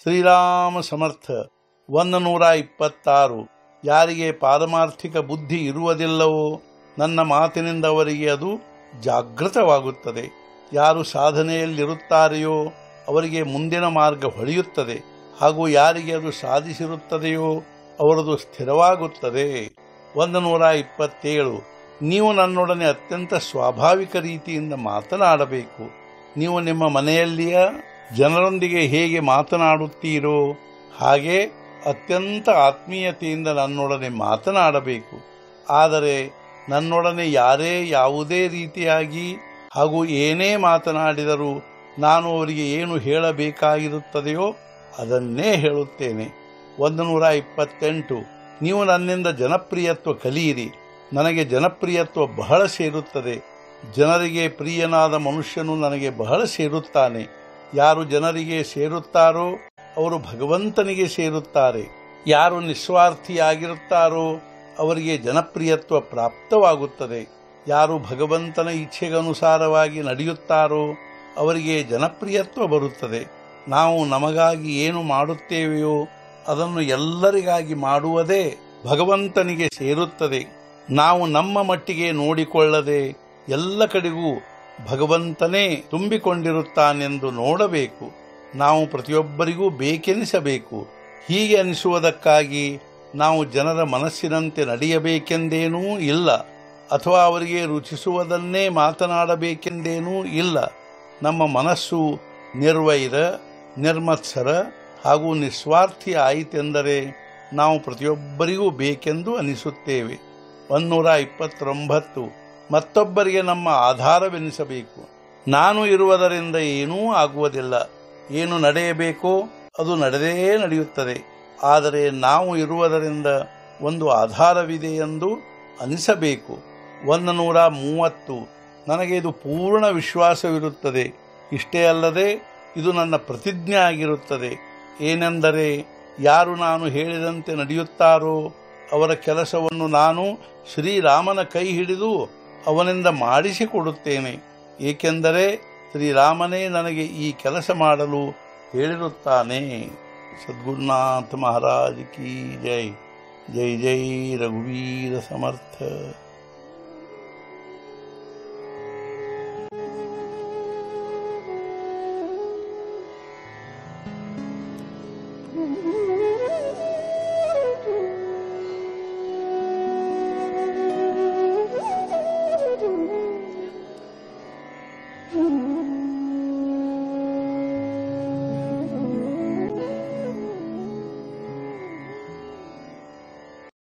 ಶ್ರೀರಾಮ ಸಮರ್ಥ ಒಂದು ನೂರ ಇಪ್ಪತ್ತಾರು ಯಾರಿಗೆ ಪಾರಮಾರ್ಥಿಕ ಬುದ್ಧಿ ಇರುವುದಿಲ್ಲವೋ ನನ್ನ ಮಾತಿನಿಂದ ಅವರಿಗೆ ಅದು ಜಾಗೃತವಾಗುತ್ತದೆ ಯಾರು ಸಾಧನೆಯಲ್ಲಿರುತ್ತಾರೆಯೋ ಅವರಿಗೆ ಮುಂದಿನ ಮಾರ್ಗ ಹೊಳೆಯುತ್ತದೆ ಹಾಗೂ ಯಾರಿಗೆ ಅದು ಸಾಧಿಸಿರುತ್ತದೆಯೋ ಅವರದು ಸ್ಥಿರವಾಗುತ್ತದೆ ಒಂದು ನೂರ ಇಪ್ಪತ್ತೇಳು ನೀವು ನನ್ನೊಡನೆ ಅತ್ಯಂತ ಸ್ವಾಭಾವಿಕ ರೀತಿಯಿಂದ ಮಾತನಾಡಬೇಕು ನೀವು ನಿಮ್ಮ ಮನೆಯಲ್ಲಿಯ ಜನರೊಂದಿಗೆ ಹೇಗೆ ಮಾತನಾಡುತ್ತೀರೋ ಹಾಗೆ ಅತ್ಯಂತ ಆತ್ಮೀಯತೆಯಿಂದ ನನ್ನೊಡನೆ ಮಾತನಾಡಬೇಕು ಆದರೆ ನನ್ನೊಡನೆ ಯಾರೇ ಯಾವುದೇ ರೀತಿಯಾಗಿ ಹಾಗೂ ಏನೇ ಮಾತನಾಡಿದರೂ ನಾನು ಅವರಿಗೆ ಏನು ಹೇಳಬೇಕಾಗಿರುತ್ತದೆಯೋ ಅದನ್ನೇ ಹೇಳುತ್ತೇನೆ ಒಂದು ನೂರ ಇಪ್ಪತ್ತೆಂಟು ನೀವು ನನ್ನಿಂದ ಜನಪ್ರಿಯತ್ವ ಕಲಿಯಿರಿ ನನಗೆ ಜನಪ್ರಿಯತ್ವ ಬಹಳ ಸೇರುತ್ತದೆ ಜನರಿಗೆ ಪ್ರಿಯನಾದ ಮನುಷ್ಯನು ನನಗೆ ಬಹಳ ಸೇರುತ್ತಾನೆ ಯಾರು ಜನರಿಗೆ ಸೇರುತ್ತಾರೋ ಅವರು ಭಗವಂತನಿಗೆ ಸೇರುತ್ತಾರೆ ಯಾರು ನಿಸ್ವಾರ್ಥಿಯಾಗಿರುತ್ತಾರೋ ಅವರಿಗೆ ಜನಪ್ರಿಯತ್ವ ಪ್ರಾಪ್ತವಾಗುತ್ತದೆ ಯಾರು ಭಗವಂತನ ಇಚ್ಛೆಗನುಸಾರವಾಗಿ ನಡೆಯುತ್ತಾರೋ ಅವರಿಗೆ ಜನಪ್ರಿಯತ್ವ ಬರುತ್ತದೆ ನಾವು ನಮಗಾಗಿ ಏನು ಮಾಡುತ್ತೇವೆಯೋ ಅದನ್ನು ಎಲ್ಲರಿಗಾಗಿ ಮಾಡುವುದೇ ಭಗವಂತನಿಗೆ ಸೇರುತ್ತದೆ ನಾವು ನಮ್ಮ ಮಟ್ಟಿಗೆ ನೋಡಿಕೊಳ್ಳದೆ ಎಲ್ಲ ಕಡೆಗೂ ಭಗವಂತನೇ ತುಂಬಿಕೊಂಡಿರುತ್ತಾನೆಂದು ನೋಡಬೇಕು ನಾವು ಪ್ರತಿಯೊಬ್ಬರಿಗೂ ಬೇಕೆನಿಸಬೇಕು ಹೀಗೆ ಅನಿಸುವುದಕ್ಕಾಗಿ ನಾವು ಜನರ ಮನಸ್ಸಿನಂತೆ ನಡೆಯಬೇಕೆಂದೇನೂ ಇಲ್ಲ ಅಥವಾ ಅವರಿಗೆ ರುಚಿಸುವುದನ್ನೇ ಮಾತನಾಡಬೇಕೆಂದೇನೂ ಇಲ್ಲ ನಮ್ಮ ಮನಸ್ಸು ನಿರ್ವೈರ ನಿರ್ಮತ್ಸರ ಹಾಗೂ ನಿಸ್ವಾರ್ಥಿ ಆಯಿತೆಂದರೆ ನಾವು ಪ್ರತಿಯೊಬ್ಬರಿಗೂ ಬೇಕೆಂದು ಅನಿಸುತ್ತೇವೆ ಒಂದೂರ ಇಪ್ಪತ್ತೊಂಬತ್ತು ಮತ್ತೊಬ್ಬರಿಗೆ ನಮ್ಮ ಆಧಾರವೆನಿಸಬೇಕು ನಾನು ಇರುವುದರಿಂದ ಏನೂ ಆಗುವುದಿಲ್ಲ ಏನು ನಡೆಯಬೇಕೋ ಅದು ನಡೆದೇ ನಡೆಯುತ್ತದೆ ಆದರೆ ನಾವು ಇರುವುದರಿಂದ ಒಂದು ಆಧಾರವಿದೆ ಎಂದು ಅನಿಸಬೇಕು ಒಂದು ನೂರ ಮೂವತ್ತು ನನಗೆ ಇದು ಪೂರ್ಣ ವಿಶ್ವಾಸವಿರುತ್ತದೆ ಇಷ್ಟೇ ಅಲ್ಲದೆ ಇದು ನನ್ನ ಪ್ರತಿಜ್ಞೆ ಆಗಿರುತ್ತದೆ ಏನೆಂದರೆ ಯಾರು ನಾನು ಹೇಳಿದಂತೆ ನಡೆಯುತ್ತಾರೋ ಅವರ ಕೆಲಸವನ್ನು ನಾನು ಶ್ರೀರಾಮನ ಕೈ ಹಿಡಿದು ಅವನಿಂದ ಮಾಡಿಸಿಕೊಡುತ್ತೇನೆ ಏಕೆಂದರೆ ಶ್ರೀರಾಮನೇ ನನಗೆ ಈ ಕೆಲಸ ಮಾಡಲು ಹೇಳಿರುತ್ತಾನೆ ಸದ್ಗುರುನಾಥ ಮಹಾರಾಜ್ ಕಿ ಜೈ ಜೈ ಜೈ ರಘುವೀರ ಸಮರ್ಥ